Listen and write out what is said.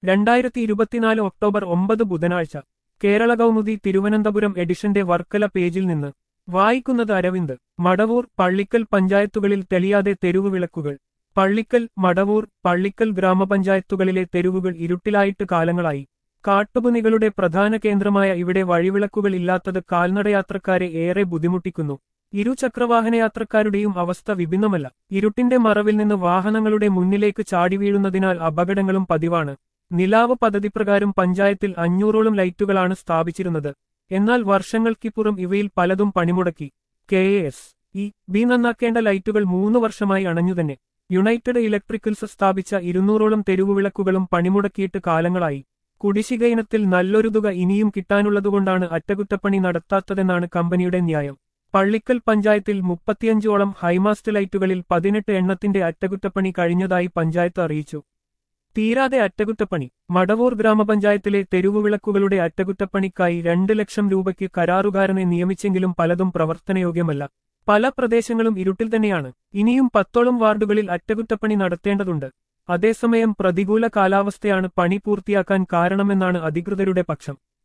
രണ്ടായിരത്തി ഇരുപത്തിനാല് ഒക്ടോബർ ഒമ്പത് ബുധനാഴ്ച കേരള കൗമുദി തിരുവനന്തപുരം എഡിഷന്റെ വർക്കല പേജിൽ നിന്ന് വായിക്കുന്നത് അരവിന്ദ് മടവൂർ പള്ളിക്കൽ പഞ്ചായത്തുകളിൽ തെളിയാതെ തെരുവുവിളക്കുകൾ പള്ളിക്കൽ മടവൂർ പള്ളിക്കൽ ഗ്രാമപഞ്ചായത്തുകളിലെ തെരുവുകൾ ഇരുട്ടിലായിട്ട് കാലങ്ങളായി കാട്ടുപുനികളുടെ പ്രധാന കേന്ദ്രമായ ഇവിടെ വഴിവിളക്കുകൾ ഇല്ലാത്തത് കാൽനടയാത്രക്കാരെ ഏറെ ബുദ്ധിമുട്ടിക്കുന്നു ഇരുചക്രവാഹനയാത്രക്കാരുടെയും അവസ്ഥ വിഭിന്നമല്ല ഇരുട്ടിന്റെ മറവിൽ നിന്ന് വാഹനങ്ങളുടെ മുന്നിലേക്ക് ചാടി വീഴുന്നതിനാൽ അപകടങ്ങളും പതിവാണ് നിലാവ് പദ്ധതിപ്രകാരം പഞ്ചായത്തിൽ അഞ്ഞൂറോളം ലൈറ്റുകളാണ് സ്ഥാപിച്ചിരുന്നത് എന്നാൽ വർഷങ്ങൾക്കിപ്പുറം ഇവയിൽ പലതും പണിമുടക്കി കെ എസ് ഇ ബി നന്നാക്കേണ്ട ലൈറ്റുകൾ മൂന്ന് വർഷമായി അണഞ്ഞുതന്നെ യുണൈറ്റഡ് ഇലക്ട്രിക്കൽസ് സ്ഥാപിച്ച ഇരുന്നൂറോളം തെരുവുവിളക്കുകളും പണിമുടക്കിയിട്ട് കാലങ്ങളായി കുടിശ്ശിക ഇനത്തിൽ നല്ലൊരു തുക ഇനിയും കിട്ടാനുള്ളതുകൊണ്ടാണ് അറ്റകുറ്റപ്പണി നടത്താത്തതെന്നാണ് കമ്പനിയുടെ ന്യായം പള്ളിക്കൽ പഞ്ചായത്തിൽ മുപ്പത്തിയഞ്ചോളം ഹൈമാസ്റ്റ് ലൈറ്റുകളിൽ പതിനെട്ട് എണ്ണത്തിന്റെ അറ്റകുറ്റപ്പണി കഴിഞ്ഞതായി പഞ്ചായത്ത് അറിയിച്ചു തീരാതെ അറ്റകുറ്റപ്പണി മടവൂർ ഗ്രാമപഞ്ചായത്തിലെ തെരുവുവിളക്കുകളുടെ അറ്റകുറ്റപ്പണിക്കായി രണ്ട് ലക്ഷം രൂപയ്ക്ക് കരാറുകാരനെ നിയമിച്ചെങ്കിലും പലതും പ്രവർത്തനയോഗ്യമല്ല പല പ്രദേശങ്ങളും ഇരുട്ടിൽ തന്നെയാണ് ഇനിയും പത്തോളം വാർഡുകളിൽ അറ്റകുറ്റപ്പണി നടത്തേണ്ടതുണ്ട് അതേസമയം പ്രതികൂല കാലാവസ്ഥയാണ് പണി പൂർത്തിയാക്കാൻ കാരണമെന്നാണ് അധികൃതരുടെ പക്ഷം